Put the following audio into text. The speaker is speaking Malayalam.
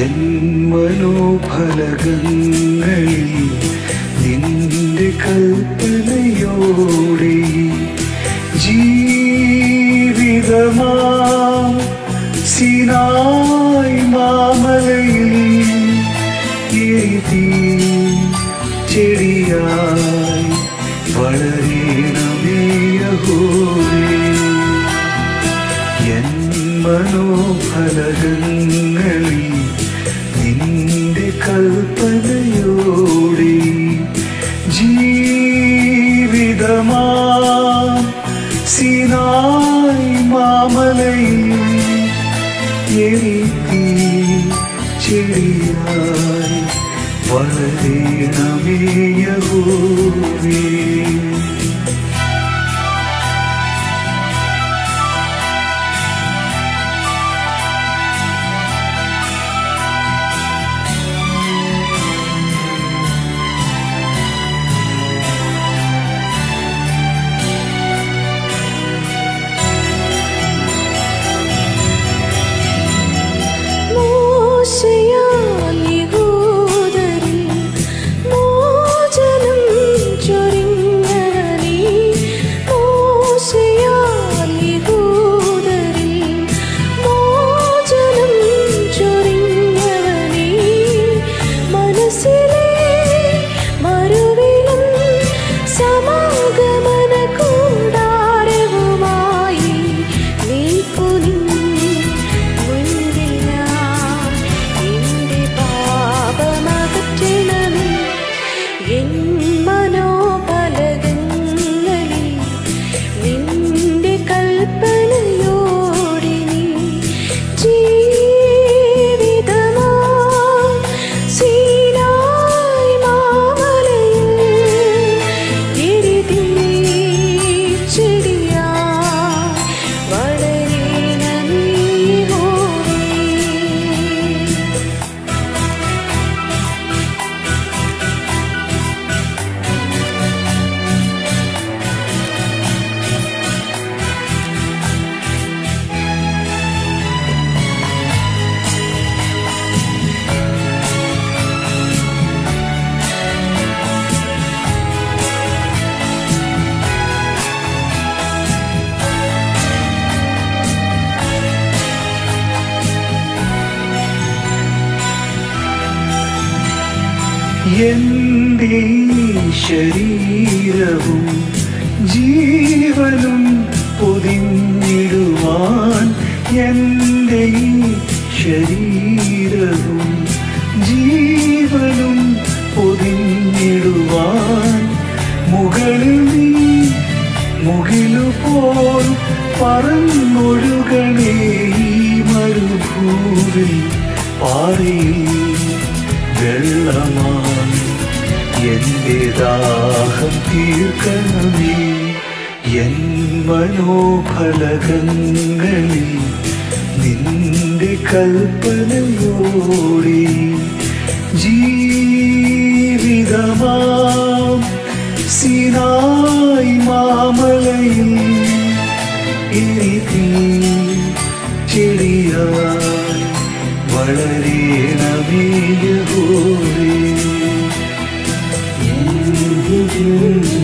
എൻ മനോഫലകങ്ങളിൽ നിന്റെ കൽപ്പനയോടെ ജീവിതമാ സിനായ് മാമലയിൽ എഴുതി ചെടിയായി വളരണമേ യഹോവേ എൻ മനോഫലകങ്ങളിൽ നിന്റെ കൽപ്പനയോടെ ജീവിതമാ സിനായ് മാമലയിൽ എഴുതി ചെടിയായി വളരണമേ യഹോവേ മോശയാൽ യഹൂദരിൽ മോചനം ചൊരിഞ്ഞവനീ. മോശയാൽ യഹൂദരിൽ മോചനം ചൊരിഞ്ഞവനീ. മനസ്സിലെ മറുവിലും സമാഗമന കൂടാരവുമായി നിൽപ്പുനിൻ മുൻപിൽ ഞാൻ എന്റെ പാപമകറ്റണമേ എൻ മനോബലകങ്ങളിൽ നിന്റെ കൽപ്പനയോടെ നീ ജീവിതമാ സീനായ് മാമലയിൽ എഴുതി ചെടിയായി വളരണമേ യഹോവേ. എന്റെ ഈ ശരീരവും ജീവനും പൊതിഞ്ഞിടുവാൻ എന്റെ ഈ ശരീരവും ജീവനും പൊതിഞ്ഞിടുവാൻ മുകളിൽ നീ മുകിലുപോൽ പറന്നൊഴുകണേ ഈ മരുഭൂവിൽ പാറയിൽ വെള്ളമായി എന്റെ ദാഹം തീർക്കണമേ എൻ മനോഫലകങ്ങളിൽ നിന്റെ കൽപ്പനയോടെ ജീവിതമാം സിനായ് മാമലയിൽ എഴുതി ചെടിയായി വളരണമേ യഹോവേ